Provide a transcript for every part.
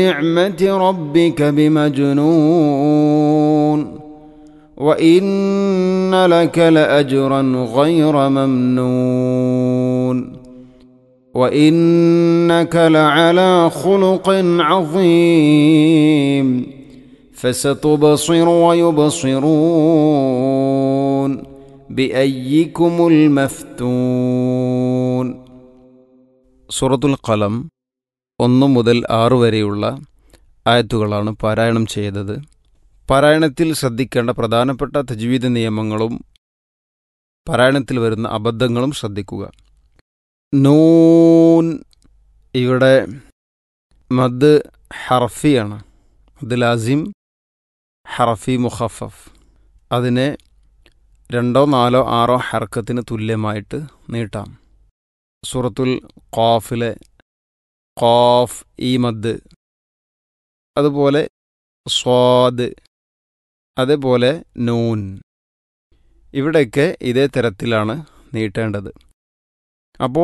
نعمة ربك بمجنون وإن لك لأجرا غير ممنون وإنك لعلى خلق عظيم فستبصر ويبصرون بأيكم المفتون സൂറത്തുൽ ഖലം ഒന്ന് മുതൽ ആറ് വരെയുള്ള ആയത്തുകളാണ് പാരായണം ചെയ്തത് പാരായണത്തിൽ ശ്രദ്ധിക്കേണ്ട പ്രധാനപ്പെട്ട തജ്വീദ് നിയമങ്ങളും പാരായണത്തിൽ വരുന്ന അബദ്ധങ്ങളും ശ്രദ്ധിക്കുക നൂൻ ഇവിടെ മദ് ഹർഫിയാണ് മദ് ലാസിം ഹർഫി മുഖഫഫ് അതിനെ രണ്ടോ നാലോ ആറോ ഹർക്കത്തിന് തുല്യമായിട്ട് നീട്ടാം സൂറത്തുൽ ഖാഫിലെ ഖാഫ് ഈ മദ് അതുപോലെ സ്വാദ് അതേപോലെ നൂൻ ഇവിടെയൊക്കെ ഇതേ തരത്തിലാണ് നീട്ടേണ്ടത് അപ്പോൾ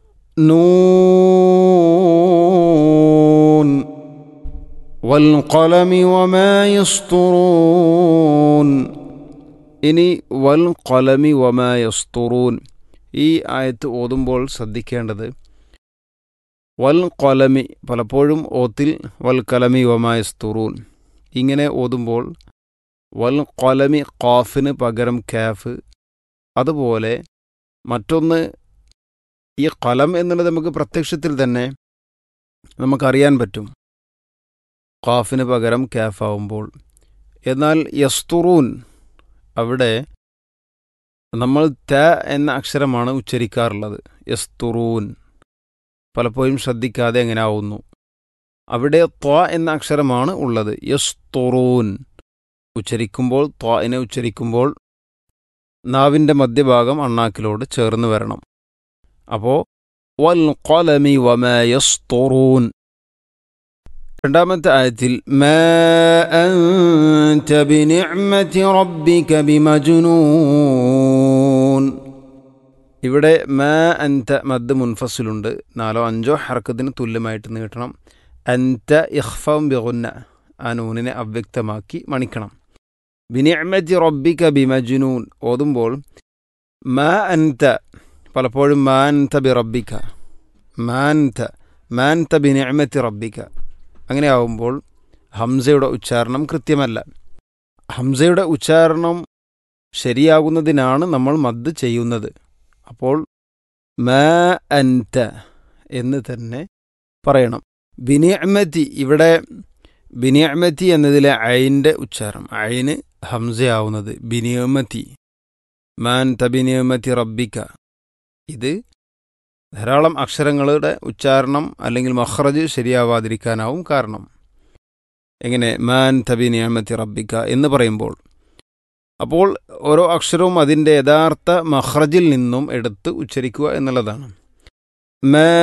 നൂൻ والقلم وما يسطرون ഇനി വൽ ഖലമി വമാ യസ്തുറൂൻ ഈ ആയത്ത് ഓതുമ്പോൾ ശ്രദ്ധിക്കേണ്ടത് വൽ കൊലമി പലപ്പോഴും ഓത്തിൽ വൽ കലമി വമായസ്തുറൂൻ ഇങ്ങനെ ഓതുമ്പോൾ വൽ കൊലമി ഖാഫിന് പകരം കാഫ് അതുപോലെ മറ്റൊന്ന് ഈ കലം എന്നുള്ളത് നമുക്ക് പ്രത്യക്ഷത്തിൽ തന്നെ നമുക്കറിയാൻ പറ്റും ഖാഫിന് പകരം കാഫാവുമ്പോൾ എന്നാൽ യസ്തുറൂൻ അവിടെ നമ്മൾ ത എന്ന അക്ഷരമാണ് ഉച്ചരിക്കാറുള്ളത് യസ്തുറൂൻ പലപ്പോഴും ശ്രദ്ധിക്കാതെ എങ്ങനെ ആവുന്നു അവിടെ ത്വ എന്ന അക്ഷരമാണ് ഉള്ളത് യസ്തുറൂൻ ഉച്ചരിക്കുമ്പോൾ ത്വനെ ഉച്ചരിക്കുമ്പോൾ നാവിൻ്റെ മധ്യഭാഗം അണ്ണാക്കിലോട് ചേർന്ന് വരണം അപ്പോൾ വൽ ഖലമി വമ യസ്തുറൂൻ രണ്ടാമത്തെ ആയത്തിൽ മാ അൻത ബിനിഅ്മതി റബ്ബിക ബിമജ്നൂൻ ഇവിടെ മാ അൻത മദ് മുൻഫസിലുണ്ട് നാലോ അഞ്ചോ ഹർക്കത്തിന് തുല്യമായിട്ട് നീട്ടണം അൻത ഇഖ്ഫം ബിഗുന്ന ആ നൂനിനെ അവ്യക്തമാക്കി മണിക്കണം ബിനിഅ്മതി റബ്ബിക ബിമജ്നൂൻ ഓതുമ്പോൾ മാ അൻത പലപ്പോഴും മാ അൻത ബി റബ്ബിക മാ അൻത മാ അൻത ബിനിഅ്മതി റബ്ബിക അങ്ങനെ ആവുമ്പോൾ ഹംസയുടെ ഉച്ചാരണം കൃത്യമല്ല ഹംസയുടെ ഉച്ചാരണം ശരിയാകുന്നതിനാണ് നമ്മൾ മദ് ചെയ്യുന്നത് അപ്പോൾ മാ അൻത എന്ന് തന്നെ പറയണം ബിനിഅമതി ഇവിടെ ബിനിഅമതി എന്നതിലെ അയിൻ്റെ ഉച്ചാരണം അയിന് ഹംസയാവുന്നത് ബിനിയമതി മാൻ തബിനിയമതി റബ്ബിക്ക ഇത് ധാരാളം അക്ഷരങ്ങളുടെ ഉച്ചാരണം അല്ലെങ്കിൽ മഹ്റജ് ശരിയാവാതിരിക്കാനാവും കാരണം എങ്ങനെ മാൻ തബി നിയമത്തി റബ്ബിക്ക എന്ന് പറയുമ്പോൾ അപ്പോൾ ഓരോ അക്ഷരവും അതിൻ്റെ യഥാർത്ഥ മഹ്റജിൽ നിന്നും എടുത്ത് ഉച്ചരിക്കുക എന്നുള്ളതാണ് ما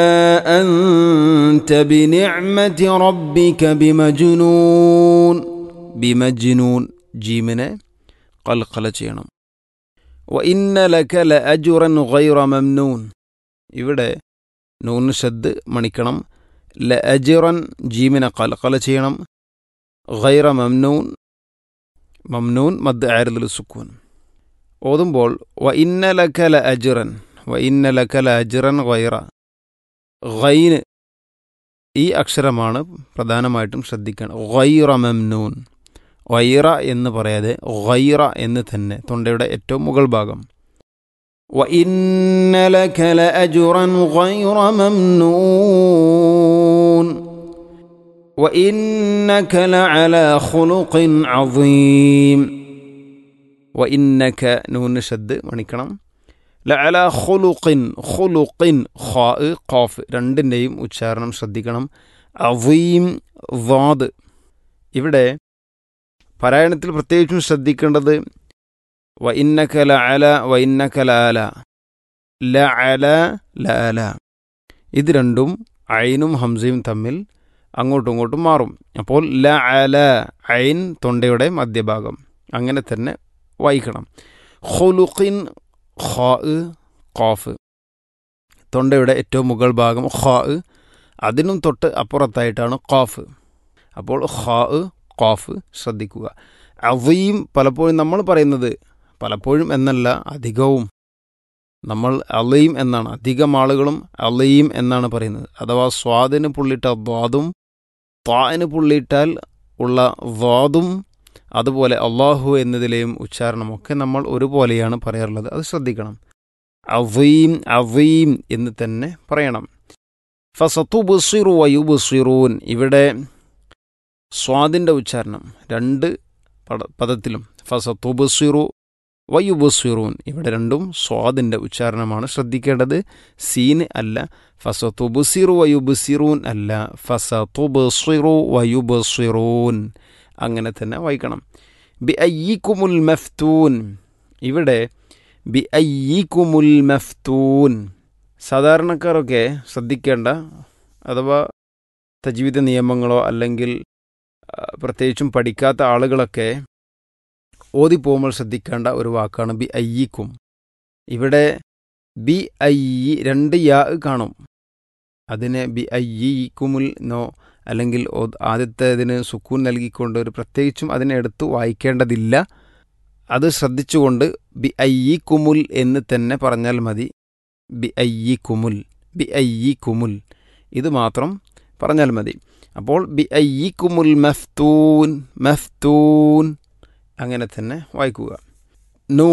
أنت بنعمة ربك بمجنون بمجنون ജീമിനെ കൽക്കല ചെയ്യണം وإن لك لأجرا غير ممنون ഇവിടെ നൂന് ഷദ് മണിക്കണം ല അജിറൻ ജീമിനെ കലക്കല ചെയ്യണം ഗൈറ മംനൂൻ മംനൂൻ മദ് ആരുദുൽ സുക്കൂൻ ഓതുമ്പോൾ വ ഇന്നലക ല അജിറൻ വ ഇന്നലക ല അജിറൻ ഗൈറ ഗൈന് ഈ അക്ഷരമാണ് പ്രധാനമായിട്ടും ശ്രദ്ധിക്കണം ഗൈറ മംനൂൻ ഗൈറ എന്ന് പറയാതെ ഗൈറ എന്ന് തന്നെ തൊണ്ടയുടെ ഏറ്റവും മുകൾ ഭാഗം وإن لك لأجرا غير ممنون وإنك لعلى خلق عظيم وإنك نون شد മണിക്കണം ലഅല ഖുലുഖിൻ ഖുലുഖിൻ ഖാ ഖാഫ് രണ്ടിൻ്റെയും ഉച്ചാരണം ശ്രദ്ധിക്കണം അവീം വാദ് ഇവിടെ പാരായണത്തിൽ പ്രത്യേകിച്ചും ശ്രദ്ധിക്കേണ്ടത് വ ഇന്നക ലഅല വ ഇന്നക ലഅല ലഅല ലഅല ഇത് രണ്ടും ഐനും ഹംസയും തമ്മിൽ അങ്ങോട്ടും ഇങ്ങോട്ടും മാറും അപ്പോൾ ലഅല ഐൻ തൊണ്ടയുടെ മധ്യഭാഗം അങ്ങനെ തന്നെ വായിക്കണം ഖുലുഖിൻ ഖാ ഖാഫ് തൊണ്ടയുടെ ഏറ്റവും മുകൾ ഭാഗം ഖാ അതിനും തൊട്ട് അപ്പുറത്തായിട്ടാണ് ഖാഫ് അപ്പോൾ ഖാ ഖാഫ് ശ്രദ്ധിക്കുക അവയും പലപ്പോഴും നമ്മൾ പറയുന്നത് പലപ്പോഴും എന്നല്ല അധികവും നമ്മൾ അലയും എന്നാണ് അധികം ആളുകളും അലയും എന്നാണ് പറയുന്നത് അഥവാ സ്വാദിന് പുള്ളിട്ട ദ്വാദും ത്വാന് പുള്ളിയിട്ടാൽ ഉള്ള ദ്വാദും അതുപോലെ അള്ളാഹു എന്നതിലെയും ഉച്ചാരണമൊക്കെ നമ്മൾ ഒരുപോലെയാണ് പറയാറുള്ളത് അത് ശ്രദ്ധിക്കണം അവീം അവീം എന്ന് തന്നെ പറയണം ഫസത്തു ബുസിറു വയുബുസിറൂൻ ഇവിടെ സ്വാദിൻ്റെ ഉച്ചാരണം രണ്ട് പദ പദത്തിലും ഫസത്തു ബുസിറു വയുബുസിറൂൻ ഇവിടെ രണ്ടും സ്വാദിൻ്റെ ഉച്ചാരണമാണ് ശ്രദ്ധിക്കേണ്ടത് സീന് അല്ല ഫസത്തുബുസിറു വയുബുസിറൂൻ അല്ല ഫസത്തുബുസിറു വയുബുസിറൂൻ അങ്ങനെ തന്നെ വായിക്കണം ബി അയ്യിക്കുമുൽ മഫ്തൂൻ ഇവിടെ ബി അയ്യിക്കുമുൽ മഫ്തൂൻ സാധാരണക്കാരൊക്കെ ശ്രദ്ധിക്കേണ്ട അഥവാ തജീവിത നിയമങ്ങളോ അല്ലെങ്കിൽ പ്രത്യേകിച്ചും പഠിക്കാത്ത ആളുകളൊക്കെ ഓതിപ്പോകുമ്പോൾ ശ്രദ്ധിക്കേണ്ട ഒരു വാക്കാണ് ബി അയ്യിക്കും ഇവിടെ ബി അയ്യി രണ്ട് യാ കാണും അതിനെ ബി അയ്യിക്കുമുൽ നോ അല്ലെങ്കിൽ ആദ്യത്തെ ഇതിന് സുക്കൂൻ നൽകിക്കൊണ്ട് ഒരു പ്രത്യേകിച്ചും അതിനെ എടുത്ത് വായിക്കേണ്ടതില്ല അത് ശ്രദ്ധിച്ചുകൊണ്ട് ബി അയ്യി കുമുൽ എന്ന് തന്നെ പറഞ്ഞാൽ മതി ബി അയ്യി കുമുൽ ബി അയ്യി കുമുൽ ഇത് മാത്രം പറഞ്ഞാൽ മതി അപ്പോൾ ബി അയ്യി കുമുൽ മഫ്തൂൻ മഫ്തൂൻ അങ്ങനെ തന്നെ വായിക്കുക നൂ